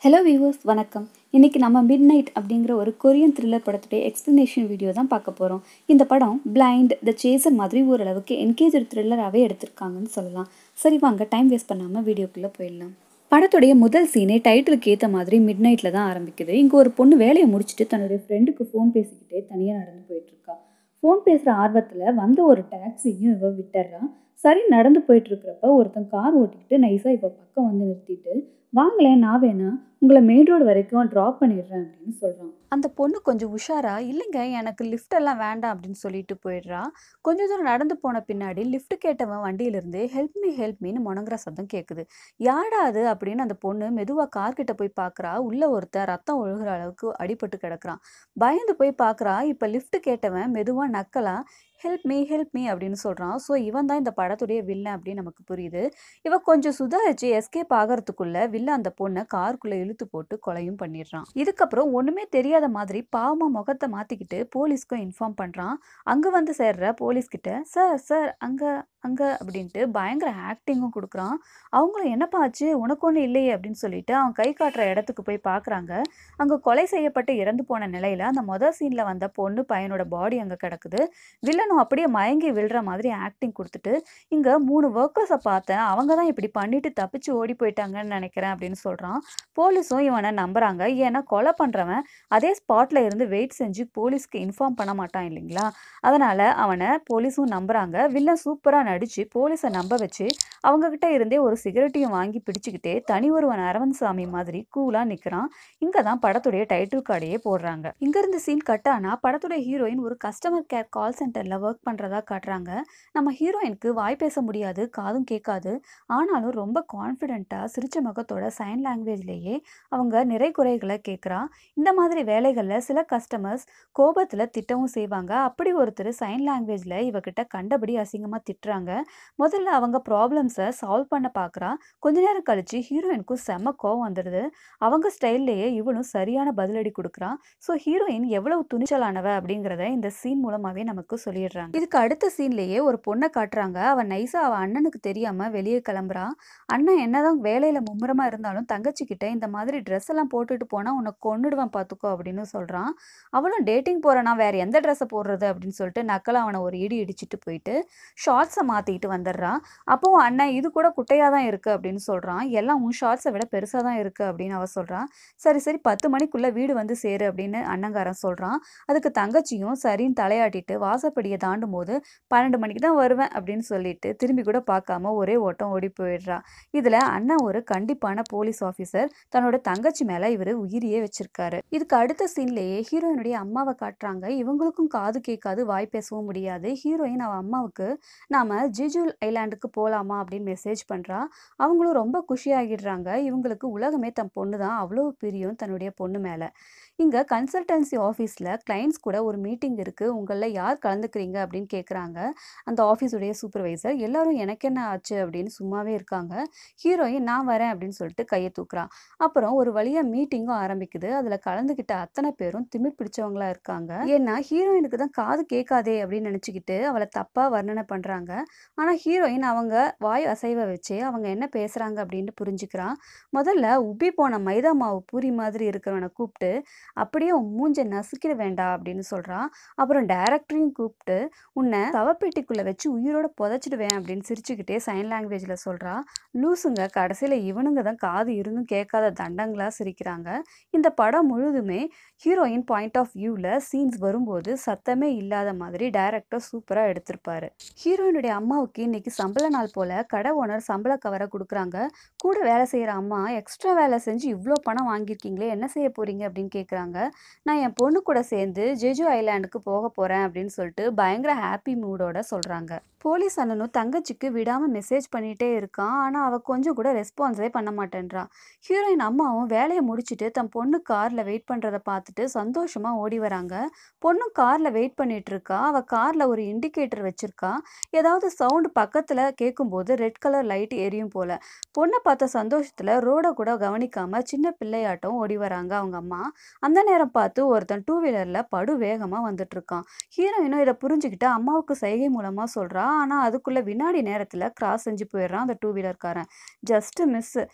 hello viewers வணக்கம் இன்றைக்கி நம்ம மிட் நைட் அப்படிங்கிற ஒரு கொரியன் த்ரில்லர் படத்துடைய எக்ஸ்ப்ளனேஷன் வீடியோ தான் பார்க்க போகிறோம் இந்த படம் பிளைண்ட் த சேசர் மாதிரி ஓரளவுக்கு என்கேஜ் த்ரில்லராகவே எடுத்திருக்காங்கன்னு சொல்லலாம் சரி வாங்க டைம் வேஸ்ட் பண்ணாமல் வீடியோக்குள்ளே போயிடலாம் படத்துடைய முதல் சீனே டைட்டிலுக்கு ஏற்ற மாதிரி மிட் நைட்டில் தான் ஆரம்பிக்குது இங்கே ஒரு பொண்ணு வேலையை முடிச்சுட்டு தன்னுடைய ஃப்ரெண்டுக்கு ஃபோன் பேசிக்கிட்டே தனியாக நடந்து போயிட்டுருக்கா ஃபோன் பேசுகிற ஆர்வத்தில் வந்த ஒரு டாக்ஸியும் இவ விட்டுறா சரி நடந்து போயிட்டு இருக்கிறப்ப ஒருத்தன் கார் ஓட்டிக்கிட்டு நைஸாக இப்போ பக்கம் வந்து நிறுத்திட்டு வாங்களேன் நான் வேணா உங்களை மெயின் ரோடு வரைக்கும் ட்ராப் பண்ணிடுறேன் அப்படின்னு சொல்கிறான் அந்த பொண்ணு கொஞ்சம் உஷாரா இல்லைங்க எனக்கு லிஃப்ட் எல்லாம் வேண்டாம் அப்படின்னு சொல்லிட்டு போயிடுறா கொஞ்ச தூரம் நடந்து போன பின்னாடி லிஃப்ட் கேட்டவன் வண்டியிலிருந்து ஹெல்ப் மீ ஹெல்ப் மீன்னு முணங்குற சத்தம் கேட்குது யாடா அது அப்படின்னு அந்த பொண்ணு மெதுவாக கார் கிட்ட போய் பார்க்குறா உள்ள ஒருத்தன் ரத்தம் ஒழுகுற அளவுக்கு அடிபட்டு கிடக்குறான் பயந்து போய் பார்க்குறா இப்போ லிஃப்ட் கேட்டவன் மெதுவாக நக்கலா ஹெல்ப் மீ ஹெல்ப் மீ அப்படின்னு சொல்கிறான் ஸோ இவன் தான் இந்த படத்துடைய வில்லன் அப்படின்னு நமக்கு புரியுது இவ கொஞ்சம் சுதாரிச்சு எஸ்கேப் ஆகிறதுக்குள்ள வில்ல அந்த பொண்ணை காருக்குள்ளே இழுத்து போட்டு கொலையும் பண்ணிடுறான் இதுக்கப்புறம் ஒன்றுமே தெரியாத மாதிரி பாவமாக முகத்தை மாற்றிக்கிட்டு போலீஸ்க்கும் இன்ஃபார்ம் பண்ணுறான் அங்கே வந்து சேர்ற போலீஸ்கிட்ட சார் சார் அங்கே அங்கே அப்படின்ட்டு பயங்கர ஆக்டிங்கும் கொடுக்குறான் அவங்களும் என்னப்பா ஆச்சு உனக்கு ஒன்றும் இல்லையே அப்படின்னு சொல்லிட்டு அவன் கை காட்டுற இடத்துக்கு போய் பார்க்குறாங்க அங்கே கொலை செய்யப்பட்டு இறந்து போன நிலையில் அந்த மொதல் சீனில் வந்த பொண்ணு பையனோட பாடி அங்கே கிடக்குது வில்லனும் அப்படியே மயங்கி விழுற மாதிரி ஆக்டிங் கொடுத்துட்டு இங்கே மூணு ஒர்க்கர்ஸை பார்த்தேன் அவங்க தான் இப்படி பண்ணிட்டு தப்பிச்சு ஓடி போயிட்டாங்கன்னு நினைக்கிறேன் அப்படின்னு சொல்கிறான் போலீஸும் இவனை நம்புறாங்க ஏன்னா கொலை பண்ணுறவன் அதே ஸ்பாட்டில் இருந்து வெயிட் செஞ்சு போலீஸ்க்கு இன்ஃபார்ம் பண்ண மாட்டான் இல்லைங்களா அதனால் அவனை போலீஸும் நம்புறாங்க வில்லன் சூப்பராக நடித்து போலீஸை நம்ப வச்சு அவங்கக்கிட்ட இருந்தே ஒரு சிகரெட்டையும் வாங்கி பிடிச்சிக்கிட்டே தனி ஒருவன் அரவன் சாமி மாதிரி கூலாக நிற்கிறான் இங்கே தான் படத்துடைய டைட்டில் கார்டையே போடுறாங்க இங்கேருந்து சீன் கட் ஆனால் படத்துடைய ஹீரோயின் ஒரு கஸ்டமர் கேர் கால் சென்டரில் ஒர்க் பண்ணுறதா காட்டுறாங்க நம்ம ஹீரோயினுக்கு வாய் பேச முடியாது காதும் கேட்காது ஆனாலும் ரொம்ப கான்ஃபிடென்ட்டாக சிரிச்ச முகத்தோட சைன் லாங்குவேஜ்லேயே அவங்க நிறை குறைகளை கேட்குறா இந்த மாதிரி வேலைகளில் சில கஸ்டமர்ஸ் கோபத்தில் திட்டவும் செய்வாங்க அப்படி ஒருத்தர் சைன் லாங்குவேஜில் இவகிட்ட கண்டபடி அசிங்கமாக திட்டுறாங்க முதல்ல அவங்க ப்ராப்ளம்ஸை சால்வ் பண்ண பார்க்குறா கொஞ்ச நேரம் கழிச்சு ஹீரோயினுக்கும் செம்ம கோவம் வந்துடுது அவங்க ஸ்டைல்லையே இவனும் சரியான பதிலடி கொடுக்குறான் ஸோ ஹீரோயின் எவ்வளவு துணிச்சலானவ அப்படிங்கிறத இந்த சீன் மூலமாகவே நமக்கு சொல்லிடுறாங்க இதுக்கு அடுத்த சீன்லேயே ஒரு பொண்ணை காட்டுறாங்க அவன் நைஸாக அவன் அண்ணனுக்கு தெரியாமல் வெளியே கிளம்புறா அண்ணன் என்னதான் வேலையில் மும்முரமாக இருந்தாலும் தங்கச்சிக்கிட்ட இந்த மாதிரி ட்ரெஸ் எல்லாம் போட்டுட்டு போனால் உன்னை கொன்னுடுவேன் பார்த்துக்கோ அப்படின்னு சொல்கிறான் அவளும் டேட்டிங் போகிறனா வேறு எந்த ட்ரெஸ்ஸை போடுறது அப்படின்னு சொல்லிட்டு நக்கலாக அவனை ஒரு இடி இடிச்சிட்டு போயிட்டு ஷார்ட்ஸை மாற்றிக்கிட்டு வந்துடுறான் அப்போ அண்ணன் இது கூட குட்டையாக தான் இருக்குது அப்படின்னு சொல்கிறான் எல்லாம் உன் ஷார்ட்ஸை விட பெருசாக தான் இருக்குது அப்படின்னு அவ சொல்கிறான் சரி சரி பத்து மணிக்குள்ளே வீடு வந்து சேரு அப்படின்னு அண்ணங்காரன் சொல்கிறான் அதுக்கு தங்கச்சியும் சரின்னு தலையாட்டிட்டு வாசப்படியை தாண்டும் போது பன்னெண்டு மணிக்கு தான் வருவேன் அப்படின்னு சொல்லிட்டு திரும்பி கூட பார்க்காம ஒரே ஓட்டம் ஓடி போயிடுறா இதில் அண்ணன் ஒரு கண்டிப்பான போலீஸ் ஆஃபீஸர் தன்னோட தங்கச்சி மேலே இவர் உயிரியே வச்சிருக்காரு இதுக்கு அடுத்த சீன்லேயே ஹீரோயினுடைய அம்மாவை காட்டுறாங்க இவங்களுக்கும் காது கேட்காது வாய் பேசவும் முடியாது ஹீரோயின் அவன் அம்மாவுக்கு நாம் ஜிஜுல் ஐலாண்டுக்கு போகலாமா அப்படின்னு மெசேஜ் பண்ணுறா அவங்களும் ரொம்ப குஷியாகிடுறாங்க இவங்களுக்கு உலகமே தன் பொண்ணு தான் அவ்வளோ பிரியும் தன்னுடைய பொண்ணு மேலே இங்கே கன்சல்டன்சி ஆஃபீஸில் கிளைண்ட்ஸ் கூட ஒரு மீட்டிங் இருக்குது உங்களில் யார் கலந்துக்கிறீங்க அப்படின்னு கேட்குறாங்க அந்த ஆஃபீஸுடைய சூப்பர்வைசர் எல்லாரும் எனக்கு என்ன ஆச்சு அப்படின்னு சும்மாவே இருக்காங்க ஹீரோயின் நான் வரேன் அப்படின்னு சொல்லிட்டு கையை தூக்குறான் அப்புறம் ஒரு வழியாக மீட்டிங்கும் ஆரம்பிக்குது அதில் கலந்துக்கிட்ட அத்தனை பேரும் திமிர் பிடிச்சவங்களா இருக்காங்க ஏன்னா ஹீரோயினுக்கு தான் காது கேட்காதே அப்படின்னு நினச்சிக்கிட்டு அவளை தப்பாக வர்ணனை பண்ணுறாங்க ஆனால் ஹீரோயின் அவங்க வாய் அசைவ வச்சு அவங்க என்ன பேசுகிறாங்க அப்படின்னு புரிஞ்சுக்கிறான் முதல்ல உப்பி போன மைதா மாவு பூரி மாதிரி இருக்கிறவனை கூப்பிட்டு அப்படியே உன் மூஞ்ச நசுக்கிட வேண்டாம் அப்படின்னு சொல்கிறான் அப்புறம் டேரக்டரையும் கூப்பிட்டு உன்னை தவப்பெட்டிக்குள்ளே வச்சு உயிரோட புதைச்சிடுவேன் அப்படின்னு சிரிச்சுக்கிட்டே சைன் லாங்குவேஜில் சொல்கிறா லூசுங்க கடைசியில் இவனுங்க தான் காது இருந்தும் கேட்காத தண்டங்களாக சிரிக்கிறாங்க இந்த படம் முழுதுமே ஹீரோயின் பாயிண்ட் ஆஃப் வியூவில் சீன்ஸ் வரும்போது சத்தமே இல்லாத மாதிரி டைரக்டர் சூப்பராக எடுத்திருப்பாரு ஹீரோயினுடைய அம்மாவுக்கு இன்னைக்கு சம்பள நாள் போல் கடை ஓனர் சம்பள கவரை கொடுக்குறாங்க கூட வேலை செய்கிற அம்மா எக்ஸ்ட்ரா வேலை செஞ்சு இவ்வளோ பணம் வாங்கியிருக்கீங்களே என்ன செய்ய போகிறீங்க அப்படின்னு கேட்குறாங்க நான் என் பொண்ணு கூட சேர்ந்து ஜெஜு ஐலாண்டுக்கு போக போகிறேன் அப்படின்னு சொல்லிட்டு பயங்கர ஹாப்பி மூடோட சொல்கிறாங்க போலீஸ் அண்ணனும் தங்கச்சிக்கு விடாமல் மெசேஜ் பண்ணிகிட்டே இருக்கான் ஆனால் அவள் கொஞ்சம் கூட ரெஸ்பான்ஸே பண்ண மாட்டேன்றா ஹீரோயின் அம்மாவும் வேலையை முடிச்சுட்டு தன் பொண்ணு காரில் வெயிட் பண்ணுறத பார்த்துட்டு சந்தோஷமாக ஓடி வராங்க பொண்ணும் காரில் வெயிட் பண்ணிட்டு இருக்கா அவள் காரில் ஒரு இண்டிகேட்டர் வச்சுருக்கா ஏதாவது சவுண்டு பக்கத்தில் கேட்கும்போது ரெட் கலர் லைட் எரியும் போல் பொண்ணை பார்த்த சந்தோஷத்தில் ரோடை கூட கவனிக்காமல் சின்ன பிள்ளையாட்டம் ஓடி வராங்க அவங்க அம்மா அந்த நேரம் பார்த்து ஒருத்தன் டூ வீலரில் படு வேகமாக வந்துட்டு இருக்கான் ஹீரோயினும் இதை புரிஞ்சுக்கிட்டு அம்மாவுக்கு சைகை மூலமாக சொல்கிறா ஆனால் அதுக்குள்ளே வினாடி நேரத்தில் கிராஸ் செஞ்சு போயிடுறான் அந்த டூ வீலர்காரன் ஜஸ்ட்டு மிஸ்ஸு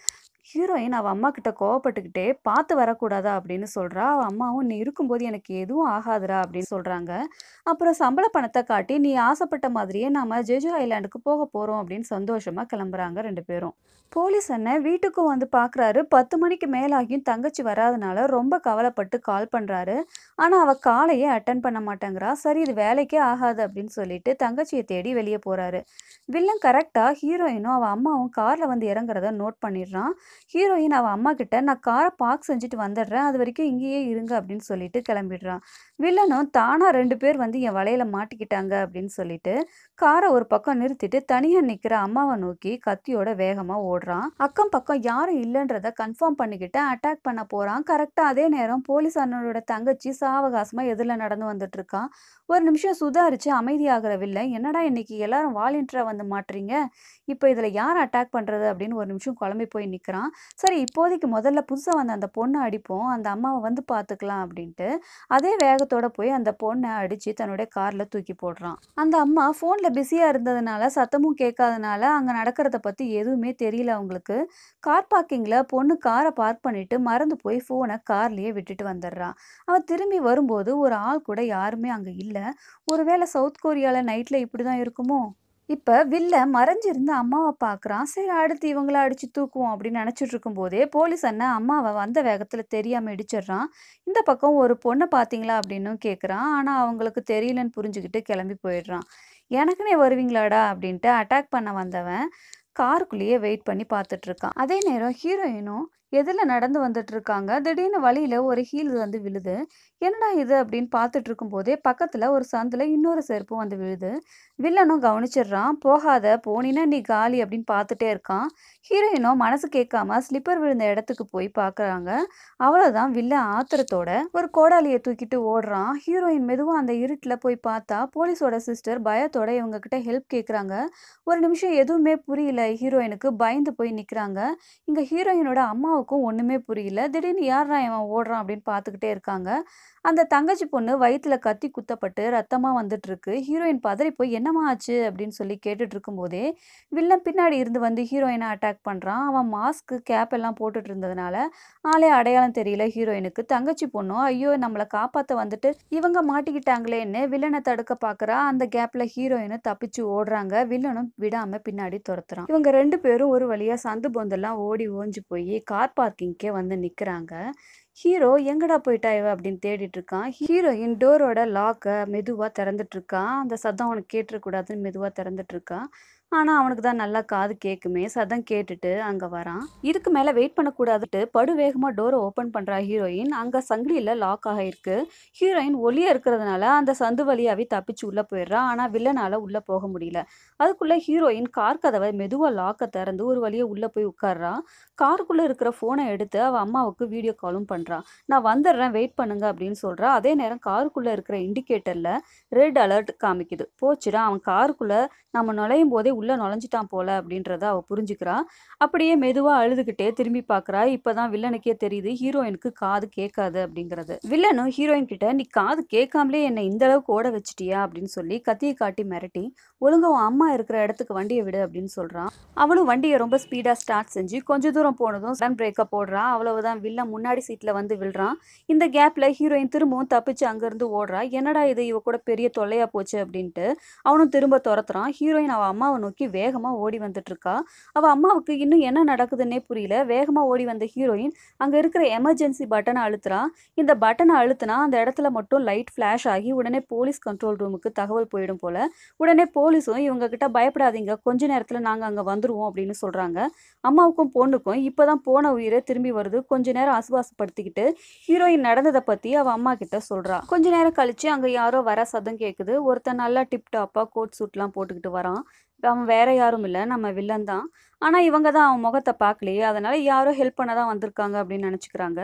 ஹீரோயின் அவள் அம்மா கிட்ட கோவப்பட்டுக்கிட்டே பார்த்து வரக்கூடாதா அப்படின்னு சொல்கிறா அவள் அம்மாவும் நீ இருக்கும்போது எனக்கு எதுவும் ஆகாதுடா அப்படின்னு சொல்கிறாங்க அப்புறம் சம்பள பணத்தை காட்டி நீ ஆசைப்பட்ட மாதிரியே நாம ஜெஜு ஐலாண்டுக்கு போக போகிறோம் அப்படின்னு சந்தோஷமாக கிளம்புறாங்க ரெண்டு பேரும் போலீஸ் அண்ணன் வீட்டுக்கும் வந்து பார்க்குறாரு பத்து மணிக்கு மேலாகியும் தங்கச்சி வராதனால ரொம்ப கவலைப்பட்டு கால் பண்ணுறாரு ஆனால் அவள் காலையே அட்டன் பண்ண மாட்டேங்கிறா சரி இது வேலைக்கே ஆகாது அப்படின்னு சொல்லிட்டு தங்கச்சியை தேடி வெளியே போகிறாரு வில்லன் கரெக்டாக ஹீரோயினும் அவள் அம்மாவும் காரில் வந்து இறங்குறத நோட் பண்ணிடுறான் ஹீரோயின் அவள் அம்மா கிட்ட நான் காரை பார்க் செஞ்சுட்டு வந்துடுறேன் அது வரைக்கும் இங்கேயே இருங்க அப்படின்னு சொல்லிட்டு கிளம்பிடுறான் வில்லனும் தானாக ரெண்டு பேர் வந்து என் வலையில மாட்டிக்கிட்டாங்க அப்படின்னு சொல்லிட்டு காரை ஒரு பக்கம் நிறுத்திட்டு தனியாக நிற்கிற அம்மாவை நோக்கி கத்தியோட வேகமாக ஓடுறான் அக்கம் பக்கம் யாரும் இல்லைன்றத கன்ஃபார்ம் பண்ணிக்கிட்டு அட்டாக் பண்ண போகிறான் கரெக்டாக அதே நேரம் போலீஸ் அண்ணனோட தங்கச்சி சாவகாசமாக எதிரில் நடந்து வந்துட்டு இருக்கான் ஒரு நிமிஷம் சுதாரிச்சு அமைதியாகிற வில்லன் என்னடா இன்னைக்கு எல்லாரும் வாலண்டியராக வந்து மாட்டுறீங்க இப்போ இதில் யார் அட்டாக் பண்ணுறது அப்படின்னு ஒரு நிமிஷம் குழம்பி போய் நிற்கிறான் சரி இப்போதைக்கு முதல்ல புதுசாக வந்த அந்த பொண்ணை அடிப்போம் அந்த அம்மாவை வந்து பார்த்துக்கலாம் அப்படின்ட்டு அதே வேகத்தோட போய் அந்த பொண்ணை அடித்து தன்னுடைய காரில் தூக்கி போடுறான் அந்த அம்மா ஃபோனில் பிஸியாக இருந்ததுனால சத்தமும் கேட்காதனால அங்கே நடக்கிறத பற்றி எதுவுமே தெரியல அவங்களுக்கு கார் பார்க்கிங்கில் பொண்ணு காரை பார்க் பண்ணிட்டு மறந்து போய் ஃபோனை கார்லேயே விட்டுட்டு வந்துடுறான் அவன் திரும்பி வரும்போது ஒரு ஆள் கூட யாருமே அங்கே இல்லை ஒருவேளை சவுத் கொரியாவில் நைட்டில் இப்படி தான் இருக்குமோ இப்போ வில்ல மறைஞ்சிருந்த அம்மாவை பார்க்குறான் சரி அடுத்து இவங்கள அடித்து தூக்குவோம் அப்படின்னு நினச்சிட்டு இருக்கும்போதே போலீஸ் அண்ணன் அம்மாவை வந்த வேகத்தில் தெரியாமல் இடிச்சிடுறான் இந்த பக்கம் ஒரு பொண்ணை பார்த்தீங்களா அப்படின்னும் கேட்குறான் ஆனால் அவங்களுக்கு தெரியலன்னு புரிஞ்சுக்கிட்டு கிளம்பி போயிடுறான் எனக்குனே வருவீங்களாடா அப்படின்ட்டு அட்டாக் பண்ண வந்தவன் காருக்குள்ளேயே வெயிட் பண்ணி பார்த்துட்டு இருக்கான் அதே நேரம் ஹீரோயினும் எதில் நடந்து வந்துட்டு இருக்காங்க திடீர்னு வழியில் ஒரு ஹீல் வந்து விழுது என்னடா இது அப்படின்னு பார்த்துட்டு இருக்கும்போதே பக்கத்தில் ஒரு சந்தில் இன்னொரு செருப்பு வந்து விழுது வில்லனும் கவனிச்சிடுறான் போகாத போனினா நீ காலி அப்படின்னு பார்த்துட்டே இருக்கான் ஹீரோயினும் மனசு கேட்காம ஸ்லிப்பர் விழுந்த இடத்துக்கு போய் பார்க்குறாங்க அவ்வளோதான் வில்லன் ஆத்திரத்தோட ஒரு கோடாலியை தூக்கிட்டு ஓடுறான் ஹீரோயின் மெதுவாக அந்த இருட்டில் போய் பார்த்தா போலீஸோட சிஸ்டர் பயத்தோட இவங்க கிட்ட ஹெல்ப் கேட்குறாங்க ஒரு நிமிஷம் எதுவுமே புரியல ஹீரோயினுக்கு பயந்து போய் நிற்கிறாங்க இங்கே ஹீரோயினோட அம்மாவுக்கும் ஒன்றுமே புரியல திடீர்னு யாரா இவன் ஓடுறான் அப்படின்னு பார்த்துக்கிட்டே இருக்காங்க அந்த தங்கச்சி பொண்ணு வயிற்றுல கத்தி குத்தப்பட்டு ரத்தமாக வந்துட்டு இருக்கு ஹீரோயின் பதறி போய் என்னம்மா ஆச்சு அப்படின்னு சொல்லி கேட்டுட்டு இருக்கும்போதே வில்லன் பின்னாடி இருந்து வந்து ஹீரோயினை அட்டாக் பண்ணுறான் அவன் மாஸ்க்கு கேப் எல்லாம் போட்டுட்டு இருந்ததுனால ஆளே அடையாளம் தெரியல ஹீரோயினுக்கு தங்கச்சி பொண்ணும் ஐயோ நம்மளை காப்பாற்ற வந்துட்டு இவங்க மாட்டிக்கிட்டாங்களேன்னு வில்லனை தடுக்க பார்க்குறா அந்த கேப்பில் ஹீரோயினும் தப்பிச்சு ஓடுறாங்க வில்லனும் விடாமல் பின்னாடி துரத்துறான் இவங்க ரெண்டு பேரும் ஒரு வழியாக சந்து பொந்தெல்லாம் ஓடி ஓஞ்சு போய் கார் பார்க்கிங்க்கே வந்து நிற்கிறாங்க ஹீரோ எங்கடா போயிட்டா இவ அப்படின்னு தேடிட்டு இருக்கான் ஹீரோயின் டோரோட லாக்கை மெதுவாக திறந்துட்டு இருக்கான் அந்த சத்தம் அவனுக்கு கேட்டுறக்கூடாதுன்னு மெதுவாக திறந்துட்டு இருக்கான் ஆனால் அவனுக்கு தான் நல்லா காது கேட்குமே சத்தம் கேட்டுட்டு அங்கே வரான் இதுக்கு மேலே வெயிட் பண்ணக்கூடாதுட்டு படு வேகமாக டோரை ஓப்பன் பண்ணுறா ஹீரோயின் அங்கே சங்கிலியில் லாக் ஆகிருக்கு ஹீரோயின் ஒளியாக இருக்கிறதுனால அந்த சந்து வழியாகவே தப்பிச்சு உள்ளே போயிடுறா ஆனால் வில்லனால் உள்ளே போக முடியல அதுக்குள்ளே ஹீரோயின் கார் கதவை மெதுவாக லாக்கை திறந்து ஒரு வழியாக உள்ளே போய் உட்கார்றா காருக்குள்ளே இருக்கிற ஃபோனை எடுத்து அவள் அம்மாவுக்கு வீடியோ காலும் பண்ணுறான் நான் வந்துடுறேன் வெயிட் பண்ணுங்க அப்படின்னு சொல்கிறா அதே நேரம் காருக்குள்ளே இருக்கிற இண்டிகேட்டரில் ரெட் அலர்ட் காமிக்குது போச்சுடா அவன் காருக்குள்ளே நம்ம நுழையும் போதே உள்ளே நுழைஞ்சிட்டான் போல அப்படின்றத அவள் புரிஞ்சுக்கிறா அப்படியே மெதுவாக அழுதுகிட்டே திரும்பி பார்க்குறா இப்போ தான் வில்லனுக்கே தெரியுது ஹீரோயினுக்கு காது கேட்காது அப்படிங்கிறது வில்லனும் ஹீரோயின் கிட்ட நீ காது கேட்காமலே என்னை இந்த அளவுக்கு ஓட வச்சிட்டியா அப்படின்னு சொல்லி கத்தியை காட்டி மிரட்டி ஒழுங்கா உன் அம்மா இருக்கிற இடத்துக்கு வண்டியை விடு அப்படின்னு சொல்கிறான் அவளும் வண்டியை ரொம்ப ஸ்பீடாக ஸ்டார்ட் செஞ்சு கொஞ்ச தூரம் போனதும் சடன் பிரேக்கப் போடுறா அவ்வளவுதான் வில்லன் முன்னாடி சீட்டில் வந்து விழுறான் இந்த கேப்பில் ஹீரோயின் திரும்பவும் தப்பிச்சு அங்கேருந்து ஓடுறா என்னடா இது இவ கூட பெரிய தொல்லையாக போச்சு அப்படின்ட்டு அவனும் திரும்ப துரத்துறான் ஹீரோயின் அவள் அம்மாவை நோக்கி வேகமாக ஓடி வந்துட்டு இருக்கா அவள் அம்மாவுக்கு இன்னும் என்ன நடக்குதுன்னே புரியல வேகமாக ஓடி வந்த ஹீரோயின் அங்கே இருக்கிற எமர்ஜென்சி பட்டனை அழுத்துறா இந்த பட்டனை அழுத்தினா அந்த இடத்துல மட்டும் லைட் ஃப்ளாஷ் ஆகி உடனே போலீஸ் கண்ட்ரோல் ரூமுக்கு தகவல் போயிடும் போல உடனே போலீஸும் இவங்க கிட்ட பயப்படாதீங்க கொஞ்ச நேரத்தில் நாங்கள் அங்கே வந்துருவோம் அப்படின்னு சொல்கிறாங்க அம்மாவுக்கும் பொண்ணுக்கும் இப்போ தான் போன உயிரே திரும்பி வருது கொஞ்ச நேரம் ஆசுவாசப்படுத்திக்கிட்டு ஹீரோயின் நடந்ததை பற்றி அவள் அம்மா கிட்ட சொல்கிறா கொஞ்ச நேரம் கழிச்சு அங்கே யாரோ வர சத்தம் கேட்குது ஒருத்தன் நல்லா டிப் டாப்பாக கோட் சூட்லாம் போட்டுக்கிட்டு வரான் அவன் வேற யாரும் இல்லை நம்ம வில்லன் தான் ஆனால் இவங்க தான் அவன் முகத்தை பார்க்கலையே அதனால யாரோ ஹெல்ப் பண்ண தான் வந்திருக்காங்க அப்படின்னு நினச்சிக்கிறாங்க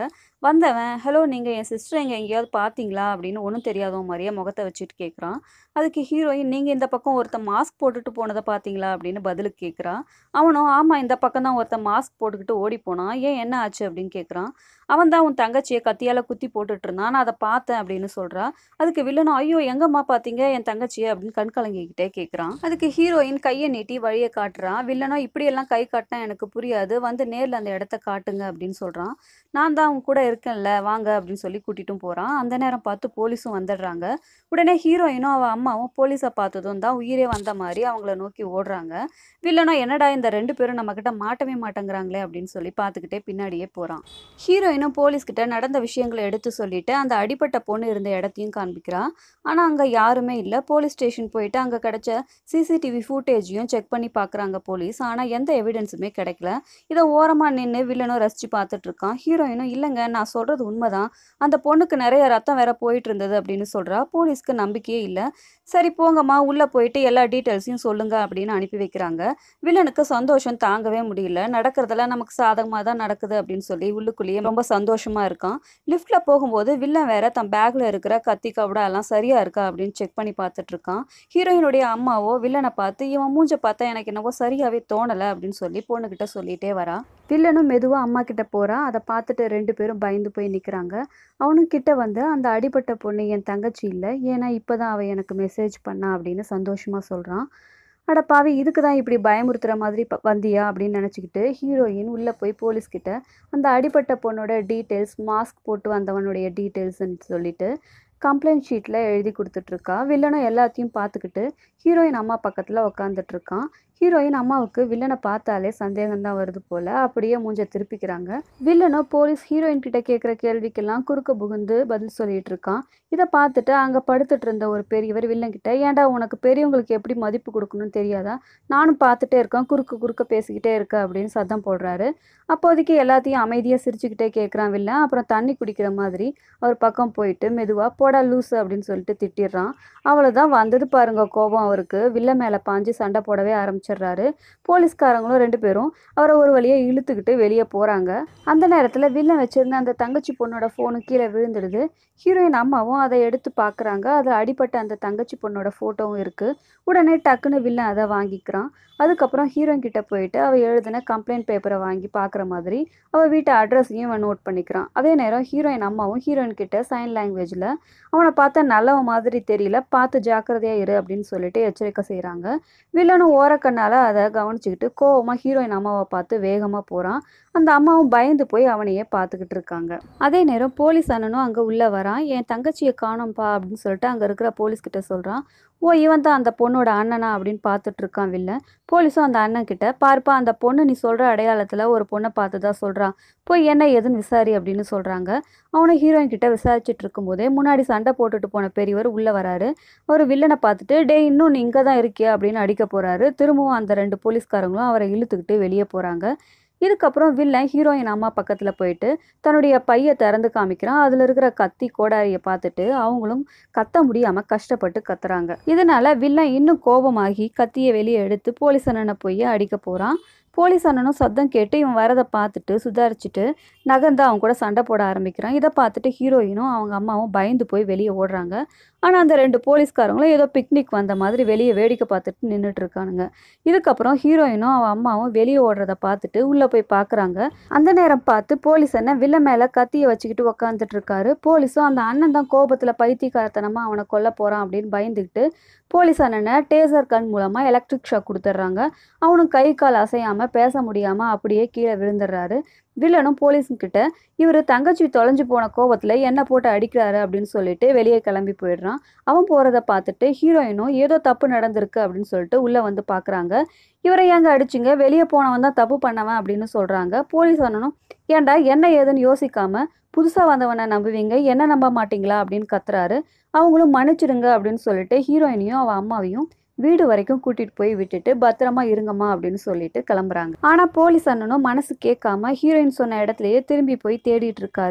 வந்தவன் ஹலோ நீங்கள் என் சிஸ்டர் எங்கே எங்கேயாவது பார்த்தீங்களா அப்படின்னு ஒன்றும் தெரியாதவன் மாதிரியே முகத்தை வச்சுட்டு கேட்குறான் அதுக்கு ஹீரோயின் நீங்கள் இந்த பக்கம் ஒருத்தன் மாஸ்க் போட்டுட்டு போனதை பார்த்தீங்களா அப்படின்னு பதிலுக்கு கேட்குறான் அவனும் ஆமாம் இந்த பக்கம் தான் ஒருத்தன் மாஸ்க் போட்டுக்கிட்டு ஓடி போனான் ஏன் என்ன ஆச்சு அப்படின்னு கேட்குறான் அவன் தான் உன் தங்கச்சியை கத்தியால் குத்தி போட்டுட்டு இருந்தான் நான் அதை பார்த்தேன் அப்படின்னு சொல்கிறா அதுக்கு வில்லனும் ஐயோ எங்கம்மா பார்த்தீங்க என் தங்கச்சியை அப்படின்னு கண் கலங்கிக்கிட்டே கேட்குறான் அதுக்கு ஹீரோயின் கையை நீட்டி வழியை காட்டுறான் வில்லனும் இப்படியெல்லாம் கை காட்டினா எனக்கு புரியாது வந்து நேரில் அந்த இடத்த காட்டுங்க அப்படின்னு சொல்கிறான் நான் தான் அவங்க கூட இருக்கேன்ல வாங்க அப்படின்னு சொல்லி கூட்டிட்டும் போகிறான் அந்த நேரம் பார்த்து போலீஸும் வந்துடுறாங்க உடனே ஹீரோயினும் அவள் அம்மாவும் போலீஸை பார்த்ததும் தான் உயிரே வந்த மாதிரி அவங்கள நோக்கி ஓடுறாங்க வில்லனும் என்னடா இந்த ரெண்டு பேரும் நம்மக்கிட்ட மாட்டவே மாட்டேங்கிறாங்களே அப்படின்னு சொல்லி பார்த்துக்கிட்டே பின்னாடியே போகிறான் ஹீரோயினும் போலீஸ்கிட்ட நடந்த விஷயங்களை எடுத்து சொல்லிட்டு அந்த அடிப்பட்ட பொண்ணு இருந்த இடத்தையும் காண்பிக்கிறா ஆனால் அங்கே யாருமே இல்லை போலீஸ் ஸ்டேஷன் போயிட்டு அங்கே கிடைச்ச சிசிடிவி ஃபுட்டேஜையும் செக் பண்ணி பார்க்குறாங்க போலீஸ் ஆனால் எந்த எவிடன்ஸுமே கிடைக்கல இதை ஓரமாக நின்று வில்லனும் ரசித்து பார்த்துட்டு இருக்கான் ஹீரோயினும் இல்லைங்க நான் சொல்கிறது உண்மைதான் அந்த பொண்ணுக்கு நிறைய ரத்தம் வேற போயிட்டு இருந்தது அப்படின்னு சொல்கிறா போலீஸ்க்கு நம்பிக்கையே இல்லை சரி போங்கம்மா உள்ளே போயிட்டு எல்லா டீட்டெயில்ஸையும் சொல்லுங்க அப்படின்னு அனுப்பி வைக்கிறாங்க வில்லனுக்கு சந்தோஷம் தாங்கவே முடியல நடக்கிறதெல்லாம் நமக்கு சாதகமாக தான் நடக்குது அப்படின்னு சொல்லி உள்ளுக்குள்ளேயே ரொம்ப சந்தோஷமா இருக்கான் லிஃப்ட்ல போகும்போது வில்லன் வேற தன் பேக்ல இருக்கிற கத்தி கவடா எல்லாம் சரியா இருக்கா அப்படின்னு செக் பண்ணி பார்த்துட்டு இருக்கான் ஹீரோயினுடைய அம்மாவோ வில்லனை பார்த்து இவன் மூஞ்ச பார்த்தா எனக்கு என்னவோ சரியாவே தோணலை அப்படின்னு சொல்லி பொண்ணுகிட்ட சொல்லிட்டே வரா வில்லனும் மெதுவாக அம்மா கிட்ட போகிறான் அதை பார்த்துட்டு ரெண்டு பேரும் பயந்து போய் நிற்கிறாங்க அவனும் கிட்ட வந்து அந்த அடிபட்ட பொண்ணு என் தங்கச்சி இல்லை ஏன்னா இப்போ தான் அவள் எனக்கு மெசேஜ் பண்ணா அப்படின்னு சந்தோஷமாக சொல்கிறான் அட பாவி இதுக்கு தான் இப்படி பயமுறுத்துகிற மாதிரி ப- வந்தியா அப்படின்னு நினச்சிக்கிட்டு ஹீரோயின் உள்ளே போய் போலீஸ்கிட்ட அந்த அடிபட்ட பொண்ணோட டீட்டெயில்ஸ் மாஸ்க் போட்டு வந்தவனுடைய டீட்டெயில்ஸ்ன்னு சொல்லிட்டு கம்ப்ளைண்ட் ஷீட்டில் எழுதி கொடுத்துட்ருக்கா வில்லனும் எல்லாத்தையும் பார்த்துக்கிட்டு ஹீரோயின் அம்மா பக்கத்தில் உக்காந்துட்டு இருக்கான் ஹீரோயின் அம்மாவுக்கு வில்லனை பார்த்தாலே சந்தேகம் தான் வருது போல அப்படியே மூஞ்ச திருப்பிக்கிறாங்க வில்லனும் போலீஸ் ஹீரோயின் கிட்ட கேட்குற கேள்விக்கெல்லாம் குறுக்க புகுந்து பதில் சொல்லிட்டு இருக்கான் இதை பார்த்துட்டு அங்கே படுத்துட்டு இருந்த ஒரு பெரியவர் வில்லன் கிட்ட ஏன்டா உனக்கு பெரியவங்களுக்கு எப்படி மதிப்பு கொடுக்கணும்னு தெரியாதா நானும் பார்த்துட்டே இருக்கேன் குறுக்க குறுக்க பேசிக்கிட்டே இருக்க அப்படின்னு சத்தம் போடுறாரு அப்போதைக்கு எல்லாத்தையும் அமைதியாக சிரிச்சுக்கிட்டே கேட்குறான் வில்லன் அப்புறம் தண்ணி குடிக்கிற மாதிரி அவர் பக்கம் போயிட்டு மெதுவாக போடா லூசு அப்படின்னு சொல்லிட்டு திட்டிடுறான் அவ்வளோதான் வந்தது பாருங்க கோபம் அவருக்கு வில்ல மேலே பாஞ்சு சண்டை போடவே ஆரம்பிச்சிடுறாரு போலீஸ்காரங்களும் ரெண்டு பேரும் அவரை ஒரு வழியை இழுத்துக்கிட்டு வெளியே போகிறாங்க அந்த நேரத்தில் வில்லன் வச்சிருந்த அந்த தங்கச்சி பொண்ணோட ஃபோனு கீழே விழுந்துடுது ஹீரோயின் அம்மாவும் அதை எடுத்து பார்க்குறாங்க அதில் அடிபட்ட அந்த தங்கச்சி பொண்ணோட ஃபோட்டோவும் இருக்குது உடனே டக்குன்னு வில்லன் அதை வாங்கிக்கிறான் அதுக்கப்புறம் ஹீரோயின் கிட்ட போயிட்டு அவள் எழுதின கம்ப்ளைண்ட் பேப்பரை வாங்கி பார்க்குற மாதிரி அவள் வீட்டு அட்ரஸையும் அவன் நோட் பண்ணிக்கிறான் அதே நேரம் ஹீரோயின் அம்மாவும் ஹீரோயின் கிட்ட சைன் லாங்குவேஜில் அவனை பார்த்தா நல்லவன் மாதிரி தெரியல பார்த்து ஜாக்கிரதையா இரு அப்படின்னு சொல்லிட்டு எச்சரிக்கை செய்கிறாங்க வில்லனும் ஓரக்கண்ணால் அதை கவனிச்சுக்கிட்டு கோவமாக ஹீரோயின் அம்மாவை பார்த்து வேகமாக போகிறான் அந்த அம்மாவும் பயந்து போய் அவனையே பார்த்துக்கிட்டு இருக்காங்க அதே நேரம் போலீஸ் அண்ணனும் அங்கே உள்ளே வரான் என் தங்கச்சியை காணோம்ப்பா அப்படின்னு சொல்லிட்டு அங்கே இருக்கிற போலீஸ் கிட்ட சொல்கிறான் ஓ இவன் தான் அந்த பொண்ணோட அண்ணனா அப்படின்னு பார்த்துட்டு இருக்கான் வில்லன் போலீஸும் அந்த அண்ணன் கிட்ட பார்ப்பா அந்த பொண்ணு நீ சொல்கிற அடையாளத்தில் ஒரு பொண்ணை பார்த்து தான் சொல்கிறான் போய் என்ன ஏதுன்னு விசாரி அப்படின்னு சொல்கிறாங்க அவனை ஹீரோயின் கிட்ட விசாரிச்சுட்டு இருக்கும்போதே முன்னாடி சண்டை போட்டுட்டு போன பெரியவர் உள்ளே வராரு அவர் வில்லனை பார்த்துட்டு டே இன்னும் நீ இங்கே தான் இருக்கியா அப்படின்னு அடிக்க போகிறாரு திரும்பவும் அந்த ரெண்டு போலீஸ்காரங்களும் அவரை இழுத்துக்கிட்டு வெளியே போகிறாங்க இதுக்கப்புறம் வில்லன் ஹீரோயின் அம்மா பக்கத்தில் போயிட்டு தன்னுடைய பையை திறந்து காமிக்கிறான் அதில் இருக்கிற கத்தி கோடாரியை பார்த்துட்டு அவங்களும் கத்த முடியாமல் கஷ்டப்பட்டு கத்துறாங்க இதனால வில்லன் இன்னும் கோபமாகி கத்தியை வெளியே எடுத்து போலீஸ் அண்ணனை போய் அடிக்க போகிறான் போலீஸ் அண்ணனும் சத்தம் கேட்டு இவன் வரதை பார்த்துட்டு சுதாரிச்சுட்டு நகர்ந்து அவங்க கூட சண்டை போட ஆரம்பிக்கிறான் இதை பார்த்துட்டு ஹீரோயினும் அவங்க அம்மாவும் பயந்து போய் வெளியே ஓடுறாங்க ஆனால் அந்த ரெண்டு போலீஸ்காரங்களும் ஏதோ பிக்னிக் வந்த மாதிரி வெளியே வேடிக்கை பார்த்துட்டு நின்றுட்டு இருக்கானுங்க இதுக்கப்புறம் ஹீரோயினும் அவன் அம்மாவும் வெளியே ஓடுறத பார்த்துட்டு உள்ளே போய் பார்க்குறாங்க அந்த நேரம் பார்த்து போலீஸ் அண்ணன் வில்ல மேலே கத்தியை வச்சுக்கிட்டு உக்காந்துட்டு இருக்காரு போலீஸும் அந்த அண்ணன் தான் கோபத்தில் பைத்தியக்காரத்தனமாக அவனை கொல்ல போகிறான் அப்படின்னு பயந்துக்கிட்டு போலீஸ் அண்ணனை டேசர் கன் மூலமாக எலக்ட்ரிக் ஷாக் கொடுத்துட்றாங்க அவனும் கை கால் அசையாமல் பேச முடியாமல் அப்படியே கீழே விழுந்துடுறாரு வில்லனும் போலீஸுங்கிட்ட இவர் தங்கச்சி தொலைஞ்சு போன கோவத்தில் என்ன போட்டு அடிக்கிறாரு அப்படின்னு சொல்லிட்டு வெளியே கிளம்பி போயிடுறான் அவன் போகிறத பார்த்துட்டு ஹீரோயினும் ஏதோ தப்பு நடந்திருக்கு அப்படின்னு சொல்லிட்டு உள்ளே வந்து பார்க்குறாங்க இவரை ஏங்க அடிச்சிங்க வெளியே போனவன் தான் தப்பு பண்ணவன் அப்படின்னு சொல்கிறாங்க போலீஸ் அண்ணனும் ஏன்டா என்ன ஏதுன்னு யோசிக்காம புதுசாக வந்தவனை நம்புவீங்க என்ன நம்ப மாட்டீங்களா அப்படின்னு கத்துறாரு அவங்களும் மன்னிச்சிடுங்க அப்படின்னு சொல்லிட்டு ஹீரோயினையும் அவள் அம்மாவையும் வீடு வரைக்கும் கூட்டிட்டு போய் விட்டுட்டு பத்திரமா இருங்கம்மா அப்படின்னு சொல்லிட்டு கிளம்புறாங்க ஆனா போலீஸ் அண்ணனும் மனசு கேட்காம ஹீரோயின் சொன்ன இடத்துலயே திரும்பி போய் தேடிட்டு இருக்காரு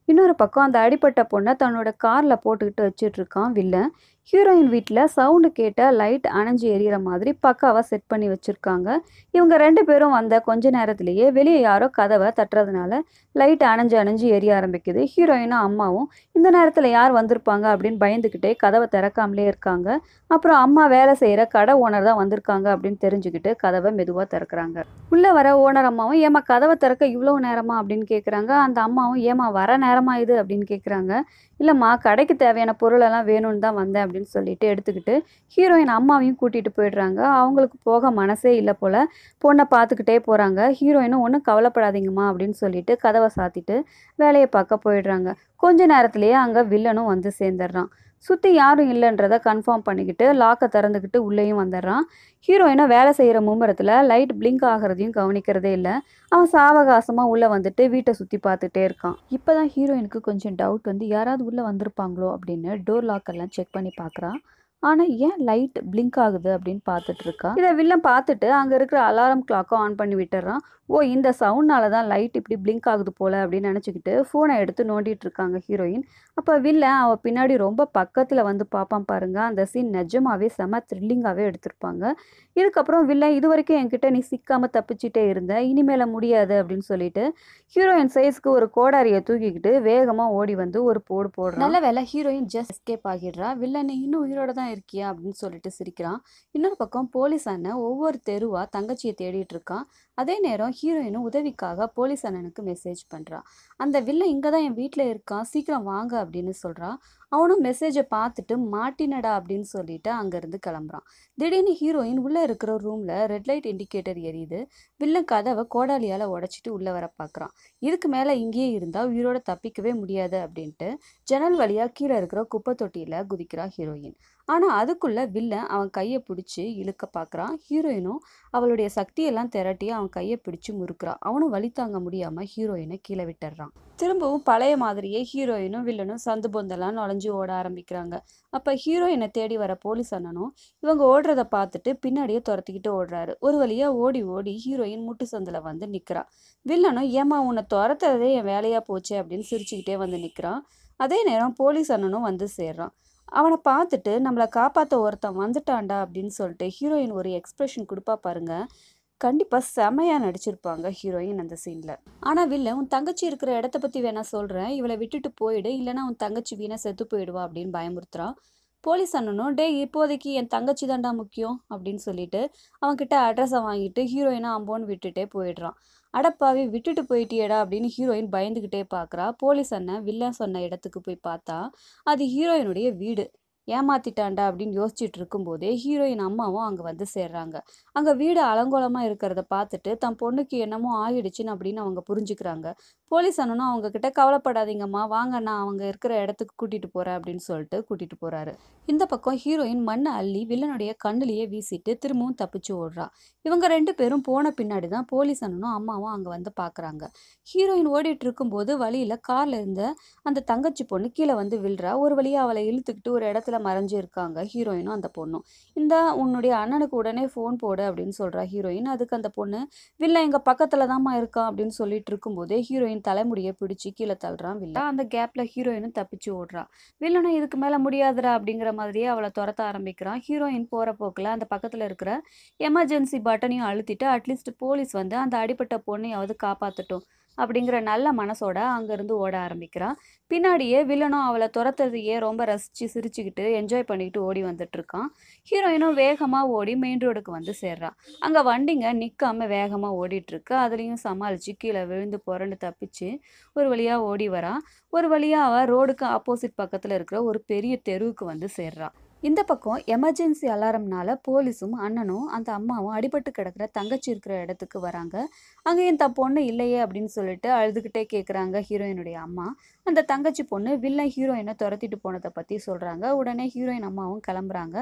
இன்னொரு பக்கம் அந்த அடிப்பட்ட பொண்ணை தன்னோட காரில் போட்டுக்கிட்டு வச்சிட்டு இருக்கான் வில்லன் ஹீரோயின் வீட்டில் சவுண்டு கேட்ட லைட் அணைஞ்சு எரியிற மாதிரி பக்காவாக செட் பண்ணி வச்சுருக்காங்க இவங்க ரெண்டு பேரும் வந்த கொஞ்ச நேரத்திலேயே வெளியே யாரோ கதவை தட்டுறதுனால லைட் அணைஞ்சு அணைஞ்சு எரிய ஆரம்பிக்குது ஹீரோயினும் அம்மாவும் இந்த நேரத்தில் யார் வந்திருப்பாங்க அப்படின்னு பயந்துக்கிட்டே கதவை திறக்காமலே இருக்காங்க அப்புறம் அம்மா வேலை செய்கிற கடை ஓனர் தான் வந்திருக்காங்க அப்படின்னு தெரிஞ்சுக்கிட்டு கதவை மெதுவாக திறக்கிறாங்க உள்ளே வர ஓனர் அம்மாவும் ஏமா கதவை திறக்க இவ்வளோ நேரமா அப்படின்னு கேட்குறாங்க அந்த அம்மாவும் ஏமா வர நேரமா இது அப்படின்னு கேட்குறாங்க இல்லைம்மா கடைக்கு தேவையான பொருளெல்லாம் வேணும்னு தான் வந்தேன் அப்படின்னு சொல்லிட்டு எடுத்துக்கிட்டு ஹீரோயின் அம்மாவையும் கூட்டிகிட்டு போயிடுறாங்க அவங்களுக்கு போக மனசே இல்லை போல் பொண்ணை பார்த்துக்கிட்டே போகிறாங்க ஹீரோயினும் ஒன்றும் கவலைப்படாதீங்கம்மா அப்படின்னு சொல்லிட்டு கதவை சாத்திட்டு வேலையை பார்க்க போயிடுறாங்க கொஞ்ச நேரத்திலேயே அங்கே வில்லனும் வந்து சேர்ந்துடுறான் சுற்றி யாரும் இல்லைன்றத கன்ஃபார்ம் பண்ணிக்கிட்டு லாக்கை திறந்துக்கிட்டு உள்ளேயும் வந்துடுறான் ஹீரோயினை வேலை செய்கிற மும்முரத்தில் லைட் பிளிங்க் ஆகிறதையும் கவனிக்கிறதே இல்லை அவன் சாவகாசமாக உள்ளே வந்துட்டு வீட்டை சுற்றி பார்த்துட்டே இருக்கான் இப்போ தான் ஹீரோயினுக்கு கொஞ்சம் டவுட் வந்து யாராவது உள்ளே வந்திருப்பாங்களோ அப்படின்னு டோர் லாக் எல்லாம் செக் பண்ணி பார்க்குறான் ஆனால் ஏன் லைட் பிளிங்க் ஆகுது அப்படின்னு பார்த்துட்டு இருக்கா இதை வில்லன் பார்த்துட்டு அங்கே இருக்கிற அலாரம் கிளாக்கை ஆன் பண்ணி விட்டுறான் ஓ இந்த சவுண்ட்னால தான் லைட் இப்படி பிளிங்க் ஆகுது போல் அப்படின்னு நினச்சிக்கிட்டு ஃபோனை எடுத்து நோண்டிட்டு இருக்காங்க ஹீரோயின் அப்போ வில்லன் அவள் பின்னாடி ரொம்ப பக்கத்தில் வந்து பார்ப்பான் பாருங்க அந்த சீன் நிஜமாவே செம த்ரில்லிங்காகவே எடுத்திருப்பாங்க இதுக்கப்புறம் வில்லன் இது வரைக்கும் என்கிட்ட நீ சிக்காமல் தப்பிச்சிட்டே இருந்த இனிமேல முடியாது அப்படின்னு சொல்லிட்டு ஹீரோயின் சைஸ்க்கு ஒரு கோடாரியை தூக்கிக்கிட்டு வேகமாக ஓடி வந்து ஒரு போடு போடுறான் நல்ல வேலை ஹீரோயின் ஜஸ்ட் எஸ்கேப் ஆகிடுறா வில்லன் நீ இன்னும் உயிரோட தான் இருக்கியா அப்படின்னு சொல்லிட்டு சிரிக்கிறான் இன்னொரு பக்கம் போலீஸ் அண்ணன் ஒவ்வொரு தெருவா தங்கச்சியை தேடிட்டு இருக்கான் அதே நேரம் ஹீரோயினும் உதவிக்காக போலீஸ் அண்ணனுக்கு மெசேஜ் பண்ணுறான் அந்த வில்லன் இங்கே தான் என் வீட்டில் இருக்கான் சீக்கிரம் வாங்க அப்படின்னு சொல்கிறான் அவனும் மெசேஜை பார்த்துட்டு மாட்டினடா அப்படின்னு சொல்லிட்டு அங்கேருந்து கிளம்புறான் திடீர்னு ஹீரோயின் உள்ளே இருக்கிற ரூமில் ரெட் லைட் இண்டிகேட்டர் எரியுது வில்லன் கதவை கோடாலியால் உடச்சிட்டு உள்ளே வர பார்க்குறான் இதுக்கு மேலே இங்கேயே இருந்தால் உயிரோட தப்பிக்கவே முடியாது அப்படின்ட்டு ஜன்னல் வழியாக கீழே இருக்கிற குப்பை தொட்டியில் குதிக்கிறா ஹீரோயின் ஆனால் அதுக்குள்ளே வில்லன் அவன் கையை பிடிச்சி இழுக்க பார்க்குறான் ஹீரோயினும் அவளுடைய சக்தியெல்லாம் திரட்டி அவன் கையை பிடிச்சி முறுக்குறான் அவனும் வலி தாங்க முடியாமல் ஹீரோயினை கீழே விட்டுறான் திரும்பவும் பழைய மாதிரியே ஹீரோயினும் வில்லனும் சந்து பொந்தெல்லாம் நுழைஞ்சு ஓட ஆரம்பிக்கிறாங்க அப்போ ஹீரோயினை தேடி வர போலீஸ் அண்ணனும் இவங்க ஓடுறத பார்த்துட்டு பின்னாடியே துரத்திக்கிட்டு ஓடுறாரு ஒரு வழியாக ஓடி ஓடி ஹீரோயின் முட்டு சந்தில் வந்து நிற்கிறா வில்லனும் ஏமா உன்னை துரத்துறதே என் வேலையாக போச்சே அப்படின்னு சிரிச்சுக்கிட்டே வந்து நிற்கிறான் அதே நேரம் போலீஸ் அண்ணனும் வந்து சேர்றான் அவனை பார்த்துட்டு நம்மளை காப்பாற்ற ஒருத்தன் வந்துட்டான்டா அப்படின்னு சொல்லிட்டு ஹீரோயின் ஒரு எக்ஸ்பிரஷன் கொடுப்பா பாருங்க கண்டிப்பாக செமையாக நடிச்சிருப்பாங்க ஹீரோயின் அந்த சீனில் ஆனால் வில்ல உன் தங்கச்சி இருக்கிற இடத்த பற்றி வேணா சொல்கிறேன் இவளை விட்டுட்டு போயிடு இல்லைன்னா உன் தங்கச்சி வீணை செத்து போயிடுவா அப்படின்னு பயமுறுத்துறான் போலீஸ் அண்ணனும் டே இப்போதைக்கு என் தங்கச்சி தான்டா முக்கியம் அப்படின்னு சொல்லிட்டு அவன்கிட்ட அட்ரஸை வாங்கிட்டு ஹீரோயினை அம்போன்னு விட்டுட்டே போயிடுறான் அடப்பாவி விட்டுட்டு போயிட்டியேடா அப்படின்னு ஹீரோயின் பயந்துக்கிட்டே பார்க்குறா போலீஸ் அண்ணன் வில்லன் சொன்ன இடத்துக்கு போய் பார்த்தா அது ஹீரோயினுடைய வீடு ஏமாத்திட்டான்டா அப்படின்னு யோசிச்சுட்டு இருக்கும்போதே ஹீரோயின் அம்மாவும் அங்கே வந்து சேர்றாங்க அங்கே வீடு அலங்கோலமாக இருக்கிறத பார்த்துட்டு தன் பொண்ணுக்கு என்னமோ ஆகிடுச்சுன்னு அப்படின்னு அவங்க புரிஞ்சுக்கிறாங்க போலீஸ் அண்ணனும் அவங்க கிட்ட கவலைப்படாதீங்கம்மா வாங்க நான் அவங்க இருக்கிற இடத்துக்கு கூட்டிகிட்டு போகிறேன் அப்படின்னு சொல்லிட்டு கூட்டிகிட்டு போகிறாரு இந்த பக்கம் ஹீரோயின் மண்ணை அள்ளி வில்லனுடைய கண்ணுலேயே வீசிட்டு திரும்பவும் தப்பிச்சு ஓடுறா இவங்க ரெண்டு பேரும் போன பின்னாடி தான் போலீஸ் அண்ணனும் அம்மாவும் அங்கே வந்து பார்க்குறாங்க ஹீரோயின் ஓடிட்டு இருக்கும்போது வழியில் காரில் இருந்த அந்த தங்கச்சி பொண்ணு கீழே வந்து விழுறா ஒரு வழியாக அவளை இழுத்துக்கிட்டு ஒரு இடத்துல மறைஞ்சு இருக்காங்க ஹீரோயினும் அந்த பொண்ணும் இந்த உன்னுடைய அண்ணனுக்கு உடனே ஃபோன் போடு அப்படின்னு சொல்கிறா ஹீரோயின் அதுக்கு அந்த பொண்ணு வில்ல எங்கள் பக்கத்தில் தாம்மா இருக்கான் அப்படின்னு சொல்லிட்டு இருக்கும்போதே ஹீரோயின் தலைமுடியை பிடிச்சி கீழே தள்ளுறான் வில்ல அந்த கேப்பில் ஹீரோயினும் தப்பிச்சு ஓடுறா வில்லனும் இதுக்கு மேலே முடியாதுடா அப்படிங்கிற மாதிரியே அவளை துரத்த ஆரம்பிக்கிறான் ஹீரோயின் போகிற போக்கில் அந்த பக்கத்தில் இருக்கிற எமர்ஜென்சி பட்டனையும் அழுத்திட்டு அட்லீஸ்ட் போலீஸ் வந்து அந்த அடிப்பட்ட பொண்ணையாவது காப்பாற்றட்டும் அப்படிங்கிற நல்ல மனசோட அங்கேருந்து ஓட ஆரம்பிக்கிறான் பின்னாடியே வில்லனும் அவளை துரத்துறதையே ரொம்ப ரசித்து சிரிச்சுக்கிட்டு என்ஜாய் பண்ணிக்கிட்டு ஓடி வந்துட்டு இருக்கான் ஹீரோயினும் வேகமாக ஓடி மெயின் ரோடுக்கு வந்து சேர்றா அங்கே வண்டிங்க நிற்காம வேகமாக ஓடிட்டு இருக்கு அதுலேயும் சமாளித்து கீழே விழுந்து புரண்டு தப்பிச்சு ஒரு வழியாக ஓடி வரா ஒரு வழியாக அவள் ரோடுக்கு ஆப்போசிட் பக்கத்தில் இருக்கிற ஒரு பெரிய தெருவுக்கு வந்து சேர்றா இந்த பக்கம் எமர்ஜென்சி அலாரம்னால போலீஸும் அண்ணனும் அந்த அம்மாவும் அடிபட்டு கிடக்கிற தங்கச்சி இருக்கிற இடத்துக்கு வராங்க அங்கே என் தன் பொண்ணு இல்லையே அப்படின்னு சொல்லிட்டு அழுதுகிட்டே கேட்குறாங்க ஹீரோயினுடைய அம்மா அந்த தங்கச்சி பொண்ணு வில்லன் ஹீரோயினை துரத்திட்டு போனதை பற்றி சொல்கிறாங்க உடனே ஹீரோயின் அம்மாவும் கிளம்புறாங்க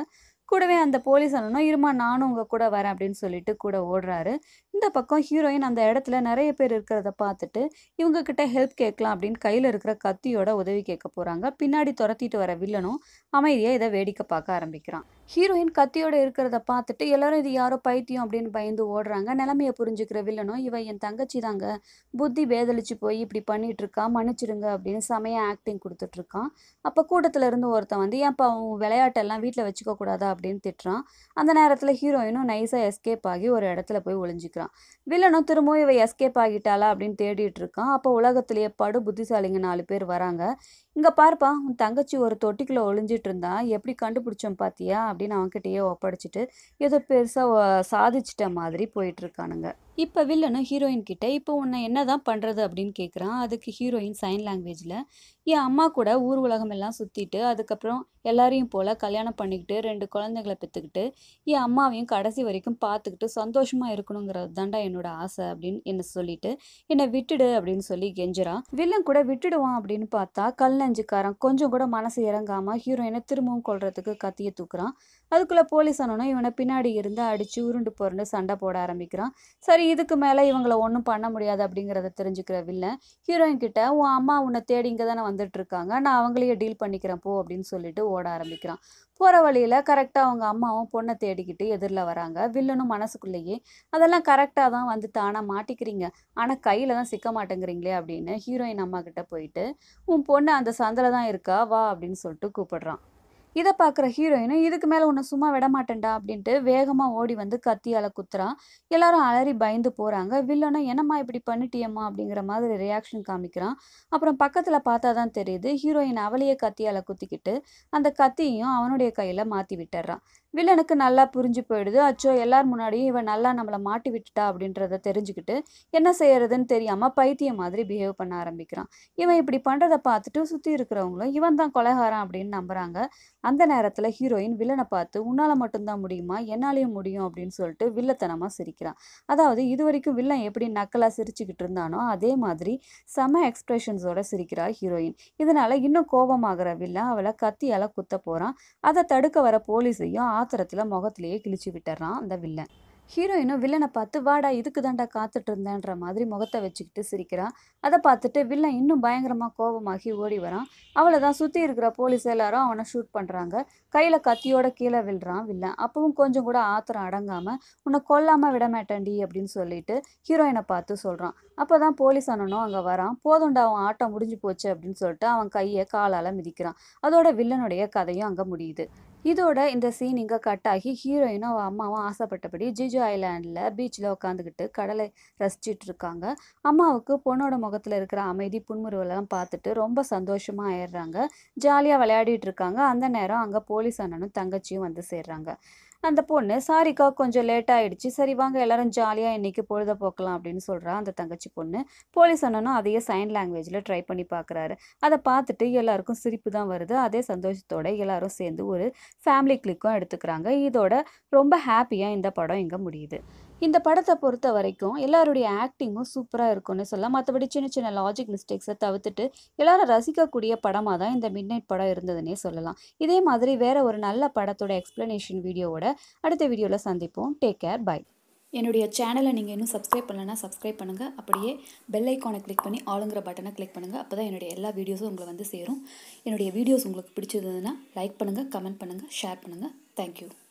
கூடவே அந்த போலீஸ் அண்ணனும் இருமா நானும் உங்கள் கூட வரேன் அப்படின்னு சொல்லிட்டு கூட ஓடுறாரு இந்த பக்கம் ஹீரோயின் அந்த இடத்துல நிறைய பேர் இருக்கிறத பார்த்துட்டு இவங்க கிட்ட ஹெல்ப் கேட்கலாம் அப்படின்னு கையில் இருக்கிற கத்தியோட உதவி கேட்க போகிறாங்க பின்னாடி துரத்திட்டு வர வில்லனும் அமைதியாக இதை வேடிக்கை பார்க்க ஆரம்பிக்கிறான் ஹீரோயின் கத்தியோட இருக்கிறத பார்த்துட்டு எல்லாரும் இது யாரோ பைத்தியம் அப்படின்னு பயந்து ஓடுறாங்க நிலைமையை புரிஞ்சுக்கிற வில்லனும் இவன் என் தங்கச்சி தாங்க புத்தி பேதலிச்சு போய் இப்படி பண்ணிட்டு இருக்கா மன்னிச்சிடுங்க அப்படின்னு செமைய ஆக்டிங் கொடுத்துட்டு இருக்கான் அப்போ கூட்டத்தில் இருந்து ஒருத்தன் வந்து ஏன்ப்பா அவன் விளையாட்டெல்லாம் வீட்டில் வச்சுக்க கூடாதா அப்படின்னு திட்டுறான் அந்த நேரத்தில் ஹீரோயினும் நைஸாக எஸ்கேப் ஆகி ஒரு இடத்துல போய் ஒளிஞ்சிக்கிறான் வில்லனும் திரும்பவும் இவ எஸ்கேப் ஆகிட்டாளா அப்படின்னு தேடிட்டு இருக்கான் அப்போ உலகத்திலேயே படு புத்திசாலிங்க நாலு பேர் வராங்க இங்கே பாருப்பா உன் தங்கச்சி ஒரு தொட்டிக்குள்ளே ஒளிஞ்சிட்டு இருந்தா எப்படி கண்டுபிடிச்சோம் பாத்தியா அப்படின்னு அவன்கிட்டயே ஒப்படைச்சிட்டு ஏதோ பெருசாக சாதிச்சிட்ட மாதிரி போயிட்டு இருக்கானுங்க இப்போ வில்லனும் ஹீரோயின் கிட்ட இப்போ உன்னை என்ன தான் பண்ணுறது அப்படின்னு கேட்குறான் அதுக்கு ஹீரோயின் சைன் லாங்குவேஜில் என் அம்மா கூட ஊர் உலகம் எல்லாம் சுற்றிட்டு அதுக்கப்புறம் எல்லாரையும் போல் கல்யாணம் பண்ணிக்கிட்டு ரெண்டு குழந்தைங்களை பெற்றுக்கிட்டு என் அம்மாவையும் கடைசி வரைக்கும் பார்த்துக்கிட்டு சந்தோஷமாக இருக்கணுங்கிறது தாண்டா என்னோட ஆசை அப்படின்னு என்ன சொல்லிட்டு என்னை விட்டுடு அப்படின்னு சொல்லி கெஞ்சுறான் வில்லன் கூட விட்டுடுவான் அப்படின்னு பார்த்தா கல் நெஞ்சுக்காரன் கொஞ்சம் கூட மனசு இறங்காம ஹீரோயினை திரும்பவும் கொல்றதுக்கு கத்தியை தூக்குறான் அதுக்குள்ள போலீஸ் ஆனவனும் இவனை பின்னாடி இருந்து அடிச்சு உருண்டு புரண்டு சண்டை போட ஆரம்பிக்கிறான் சரி இதுக்கு மேலே இவங்கள ஒன்றும் பண்ண முடியாது அப்படிங்கிறத தெரிஞ்சுக்கிற வில்லன் ஹீரோயின் கிட்ட உன் அம்மா உன்னை தேடி இங்கே தானே வந்துட்டு இருக்காங்க நான் அவங்களையே டீல் பண்ணிக்கிறேன் போ அப்படின்னு சொல்லிட்டு ஓட ஆரம்பிக்கிறான் போகிற வழியில் கரெக்டாக அவங்க அம்மாவும் பொண்ணை தேடிக்கிட்டு எதிரில் வராங்க வில்லனும் மனசுக்குள்ளேயே அதெல்லாம் கரெக்டாக தான் வந்து தானாக மாட்டிக்கிறீங்க ஆனால் கையில் தான் சிக்க மாட்டேங்கிறீங்களே அப்படின்னு ஹீரோயின் அம்மா கிட்ட போயிட்டு உன் பொண்ணு அந்த சந்தில் தான் இருக்கா வா அப்படின்னு சொல்லிட்டு கூப்பிடுறான் இதை பார்க்குற ஹீரோயினும் இதுக்கு மேலே உன்னை சும்மா விட மாட்டேன்டா அப்படின்ட்டு வேகமாக ஓடி வந்து கத்தியால் குத்துறான் எல்லாரும் அலறி பயந்து போகிறாங்க வில்லனும் என்னம்மா இப்படி பண்ணிட்டியம்மா அப்படிங்கிற மாதிரி ரியாக்ஷன் காமிக்கிறான் அப்புறம் பக்கத்தில் பார்த்தா தான் தெரியுது ஹீரோயின் அவளையே கத்தியால் குத்திக்கிட்டு அந்த கத்தியையும் அவனுடைய கையில் மாற்றி விட்டுறான் வில்லனுக்கு நல்லா புரிஞ்சு போயிடுது அச்சோ எல்லார் முன்னாடியும் இவன் நல்லா நம்மளை மாட்டி விட்டுட்டா அப்படின்றத தெரிஞ்சுக்கிட்டு என்ன செய்யறதுன்னு தெரியாமல் பைத்தியம் மாதிரி பிஹேவ் பண்ண ஆரம்பிக்கிறான் இவன் இப்படி பண்ணுறதை பார்த்துட்டு சுற்றி இருக்கிறவங்களும் இவன் தான் கொலைகாரன் அப்படின்னு நம்புறாங்க அந்த நேரத்தில் ஹீரோயின் வில்லனை பார்த்து உன்னால் மட்டும்தான் முடியுமா என்னாலையும் முடியும் அப்படின்னு சொல்லிட்டு வில்லத்தனமாக சிரிக்கிறான் அதாவது இது வரைக்கும் வில்லன் எப்படி நக்கலாக சிரிச்சுக்கிட்டு இருந்தானோ அதே மாதிரி செம எக்ஸ்பிரஷன்ஸோட சிரிக்கிறா ஹீரோயின் இதனால இன்னும் கோபமாகிற வில்லன் அவளை கத்தியால் குத்த போகிறான் அதை தடுக்க வர போலீஸையும் ஆத்திரத்தில் முகத்திலேயே கிழிச்சு விட்டுறான் அந்த வில்லன் ஹீரோயினும் வில்லனை பார்த்து வாடா இதுக்கு தாண்டா காத்துட்டு இருந்தேன்ற மாதிரி முகத்தை வச்சுக்கிட்டு சிரிக்கிறான் அதை பார்த்துட்டு வில்லன் இன்னும் பயங்கரமாக கோபமாகி ஓடி வரான் அவளை தான் சுற்றி இருக்கிற போலீஸ் எல்லாரும் அவனை ஷூட் பண்ணுறாங்க கையில் கத்தியோட கீழே விழுறான் வில்லன் அப்பவும் கொஞ்சம் கூட ஆத்திரம் அடங்காமல் உன்னை கொல்லாமல் விட மாட்டேன்டி அப்படின்னு சொல்லிட்டு ஹீரோயினை பார்த்து சொல்கிறான் அப்போ தான் போலீஸ் அண்ணனும் அங்கே வரான் போதும்டா அவன் ஆட்டம் முடிஞ்சு போச்சு அப்படின்னு சொல்லிட்டு அவன் கையை காலால் மிதிக்கிறான் அதோட வில்லனுடைய கதையும் அங்கே முடியுது இதோட இந்த சீன் இங்கே கட் ஆகி ஹீரோயினும் அவள் அம்மாவும் ஆசைப்பட்டபடி ஜிஜு ஐலாண்டில் பீச்சில் உட்காந்துக்கிட்டு கடலை ரசிச்சிட்டு இருக்காங்க அம்மாவுக்கு பொண்ணோட முகத்தில் இருக்கிற அமைதி புன்முறுவலாம் பார்த்துட்டு ரொம்ப சந்தோஷமாக ஆயிடுறாங்க ஜாலியாக விளையாடிட்டு இருக்காங்க அந்த நேரம் அங்கே போலீஸ் அண்ணனும் தங்கச்சியும் வந்து சேர்றாங்க அந்த பொண்ணு சாரிக்கா கொஞ்சம் லேட் ஆயிடுச்சு சரி வாங்க எல்லாரும் ஜாலியாக இன்னைக்கு பொழுத போக்கலாம் அப்படின்னு சொல்கிறா அந்த தங்கச்சி பொண்ணு போலீஸ் அண்ணனும் அதையே சைன் லாங்குவேஜில் ட்ரை பண்ணி பார்க்குறாரு அதை பார்த்துட்டு எல்லாருக்கும் சிரிப்பு தான் வருது அதே சந்தோஷத்தோட எல்லாரும் சேர்ந்து ஒரு ஃபேமிலி கிளிக்கும் எடுத்துக்கிறாங்க இதோட ரொம்ப ஹாப்பியாக இந்த படம் இங்கே முடியுது இந்த படத்தை பொறுத்த வரைக்கும் எல்லாருடைய ஆக்டிங்கும் சூப்பராக இருக்கும்னு சொல்லலாம் மற்றபடி சின்ன சின்ன லாஜிக் மிஸ்டேக்ஸை தவிர்த்துட்டு எல்லாரும் ரசிக்கக்கூடிய படமாக தான் இந்த மிட் நைட் படம் இருந்ததுன்னே சொல்லலாம் இதே மாதிரி வேற ஒரு நல்ல படத்தோட எக்ஸ்ப்ளனேஷன் வீடியோவோட அடுத்த வீடியோவில் சந்திப்போம் டேக் கேர் பை என்னுடைய சேனலை நீங்கள் இன்னும் சப்ஸ்கிரைப் பண்ணலன்னா சப்ஸ்கிரைப் பண்ணுங்கள் அப்படியே பெல் ஐக்கானை கிளிக் பண்ணி ஆளுங்கிற பட்டனை கிளிக் பண்ணுங்கள் அப்போ தான் என்னுடைய எல்லா வீடியோஸும் உங்களை வந்து சேரும் என்னுடைய வீடியோஸ் உங்களுக்கு பிடிச்சிருந்ததுன்னா லைக் பண்ணுங்கள் கமெண்ட் பண்ணுங்கள் ஷேர் பண்ணுங்கள் தேங்க்யூ